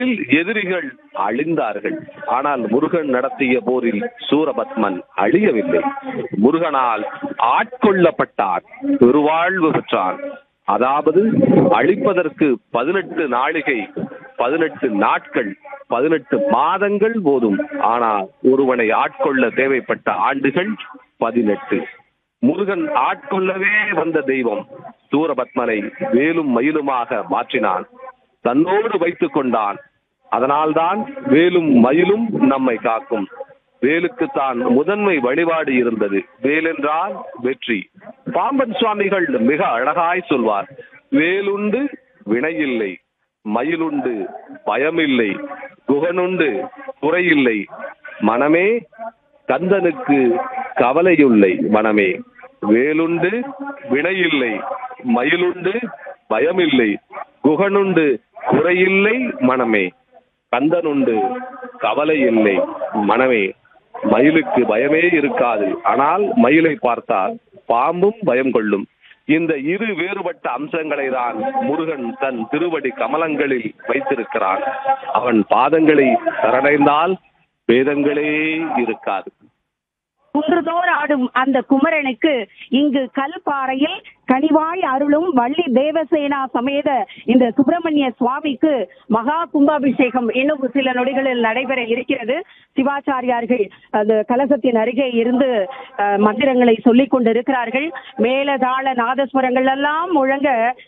எதிரிகள் அழிந்தார்கள் ஆனால் முருகன் நடத்திய போரில் சூரபத்மன் அழியவில்லை முருகனால் ஆட்கொள்ளப்பட்டான் பெருவாழ்வு பெற்றான் அதாவது அழிப்பதற்கு பதினெட்டு நாளிகை பதினெட்டு நாட்கள் பதினெட்டு மாதங்கள் போதும் ஆனால் ஒருவனை ஆட்கொள்ள தேவைப்பட்ட ஆண்டுகள் பதினெட்டு முருகன் ஆட்கொள்ளவே வந்த தெய்வம் சூரபத்மனை வேலும் மயிலுமாக மாற்றினான் தன்னோடு வைத்துக் கொண்டான் அதனால்தான் வேலும் மயிலும் நம்மை காக்கும் வேலுக்கு தான் முதன்மை வழிபாடு இருந்தது வேலென்றால் வெற்றி பாம்பன் சுவாமிகள் மிக அழகாய் சொல்வார் வேலுண்டு வினையில்லை மயிலுண்டு பயமில்லை குகனுண்டு குறையில்லை மனமே கந்தனுக்கு கவலையுள்ளை மனமே வேலுண்டு வினையில்லை மயிலுண்டு பயமில்லை குகனுண்டு குறையில்லை மனமே கந்தனுண்டு கவலை இல்லை மனமே மயிலுக்கு பயமே இருக்காது ஆனால் மயிலை பார்த்தால் பாம்பும் பயம் கொள்ளும் இந்த இரு வேறுபட்ட அம்சங்களை தான் முருகன் தன் திருவடி கமலங்களில் வைத்திருக்கிறான் அவன் பாதங்களை சரணடைந்தால் வேதங்களே இருக்காது குன்றுதோர் ஆடும் அந்த குமரனுக்கு இங்கு கல்பாறையில் கனிவாய் அருளும் வள்ளி தேவசேனா சமேத இந்த சுப்பிரமணிய சுவாமிக்கு மகா கும்பாபிஷேகம் இன்னும் சில நொடிகளில் நடைபெற இருக்கிறது சிவாச்சாரியார்கள் அந்த கலசத்தின் அருகே இருந்து அஹ், மந்திரங்களை சொல்லிக் கொண்டிருக்கிறார்கள் மேலதாள நாதஸ்வரங்கள் எல்லாம் முழங்க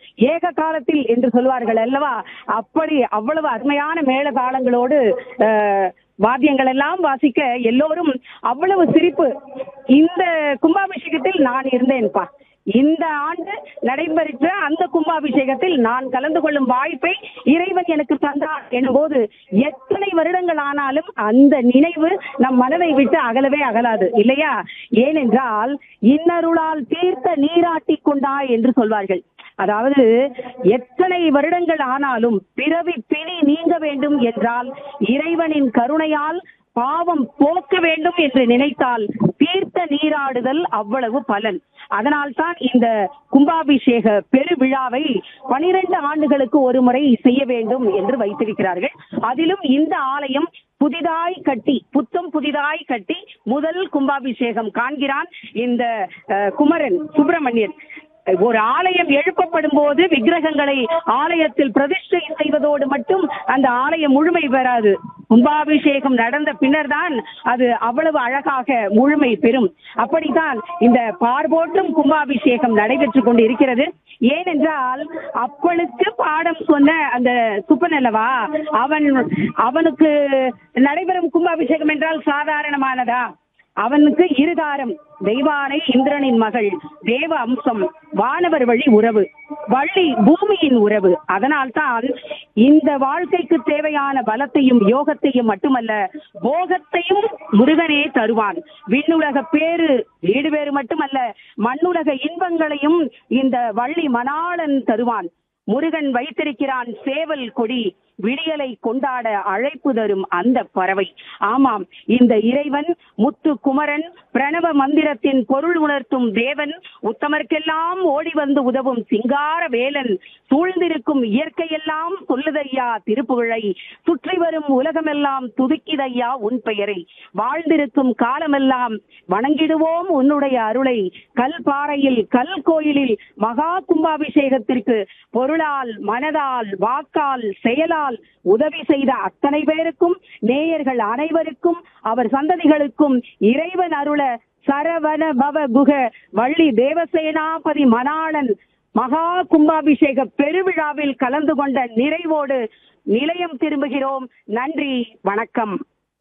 ஏக காலத்தில் என்று சொல்வார்கள் அல்லவா அப்படி அவ்வளவு அருமையான மேலதாளங்களோடு அஹ், வாத்தியங்கள் எல்லாம் வாசிக்க எல்லோரும் அவ்வளவு சிரிப்பு இந்த கும்பாபிஷேகத்தில் நான் இருந்தேன்பா இந்த ஆண்டு நடைபெற்ற அந்த கும்பாபிஷேகத்தில் நான் கலந்து கொள்ளும் வாய்ப்பை இறைவன் எனக்கு தந்தார் என்போது எத்தனை வருடங்கள் ஆனாலும் அந்த நினைவு நம் மனதை விட்டு அகலவே அகலாது இல்லையா ஏனென்றால் இன்னருளால் தீர்த்த நீராட்டி கொண்டாய் என்று சொல்வார்கள் அதாவது எத்தனை வருடங்கள் ஆனாலும் பிறவி பிணி நீங்க வேண்டும் என்றால் இறைவனின் கருணையால் பாவம் போக்க வேண்டும் என்று நினைத்தால் தீர்த்த நீராடுதல் அவ்வளவு பலன் அதனால்தான் இந்த கும்பாபிஷேக பெருவிழாவை பனிரெண்டு ஆண்டுகளுக்கு ஒரு முறை செய்ய வேண்டும் என்று வைத்திருக்கிறார்கள் அதிலும் இந்த ஆலயம் புதிதாய் கட்டி புத்தம் புதிதாய் கட்டி முதல் கும்பாபிஷேகம் காண்கிறான் இந்த அஹ், குமரன் சுப்பிரமணியன் ஒரு ஆலயம் எழுப்பப்படும் போது விக்கிரகங்களை ஆலயத்தில் பிரதிஷ்டை செய்வதோடு மட்டும் அந்த ஆலயம் முழுமை பெறாது கும்பாபிஷேகம் நடந்த பின்னர் தான் அது அவ்வளவு அழகாக முழுமை பெறும் அப்படித்தான் இந்த பார்போற்றும் கும்பாபிஷேகம் நடைபெற்றுக் கொண்டு இருக்கிறது ஏனென்றால் அப்பனுக்கு பாடம் சொன்ன அந்த சுப்பன் அல்லவா அவன் அவனுக்கு நடைபெறும் கும்பாபிஷேகம் என்றால் சாதாரணமானதா அவனுக்கு இருதாரம் தெய்வானை இந்திரனின் மகள் தேவ அம்சம் வானவர் வழி உறவு வள்ளி பூமியின் உறவு அதனால்தான் இந்த வாழ்க்கைக்கு தேவையான பலத்தையும் யோகத்தையும் மட்டுமல்ல போகத்தையும் முருகனே தருவான் விண்ணுலக பேரு வீடு பேரு மட்டுமல்ல மண்ணுலக இன்பங்களையும் இந்த வள்ளி மணாளன் தருவான் முருகன் வைத்திருக்கிறான் சேவல் கொடி விடியலை கொண்டாட அழைப்பு தரும் அந்த பறவை ஆமாம் இந்த இறைவன் முத்து குமரன் பிரணவ மந்திரத்தின் பொருள் உணர்த்தும் தேவன் உத்தமர்க்கெல்லாம் ஓடி வந்து உதவும் சிங்கார வேலன் சூழ்ந்திருக்கும் இயற்கையெல்லாம் சொல்லுதையா திருப்புகழை சுற்றி வரும் உலகமெல்லாம் துதிக்கிதையா உன் பெயரை வாழ்ந்திருக்கும் காலமெல்லாம் வணங்கிடுவோம் உன்னுடைய அருளை கல் பாறையில் கல் கோயிலில் மகா கும்பாபிஷேகத்திற்கு பொருளால் மனதால் வாக்கால் செயலால் உதவி செய்த அத்தனை பேருக்கும் நேயர்கள் அனைவருக்கும் அவர் சந்ததிகளுக்கும் இறைவன் அருள சரவண பவ குக வள்ளி தேவசேனாபதி மணாளன் மகா கும்பாபிஷேக பெருவிழாவில் கலந்து கொண்ட நிறைவோடு நிலையம் திரும்புகிறோம் நன்றி வணக்கம்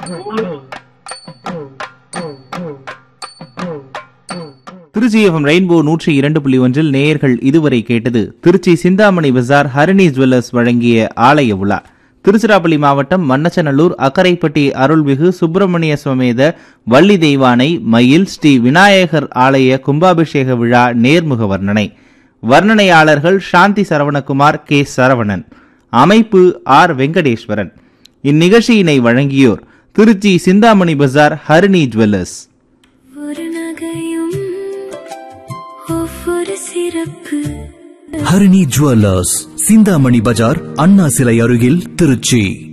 திருச்சி எஃப்எம் ரெயின்போ நூற்றி இரண்டு புள்ளி ஒன்றில் நேயர்கள் இதுவரை கேட்டது திருச்சி சிந்தாமணி பஜார் ஹரிணி ஜுவல்லர்ஸ் வழங்கிய ஆலய உலா திருச்சிராப்பள்ளி மாவட்டம் மன்னச்சநல்லூர் அக்கரைப்பட்டி அருள்மிகு சுப்பிரமணிய சுவமேத வள்ளி தெய்வானை மயில் ஸ்ரீ விநாயகர் ஆலய கும்பாபிஷேக விழா நேர்முக வர்ணனை வர்ணனையாளர்கள் சாந்தி சரவணகுமார் கே சரவணன் அமைப்பு ஆர் வெங்கடேஸ்வரன் இந்நிகழ்ச்சியினை வழங்கியோர் திருச்சி சிந்தாமணி பஜார் ஹரிணி ஜுவல்லர்ஸ் ஒரு நகையும் ஒவ்வொரு சிறப்பு ஹரிணி ஜுவல்லர்ஸ் சிந்தாமணி பஜார் அண்ணா சிலை அருகில் திருச்சி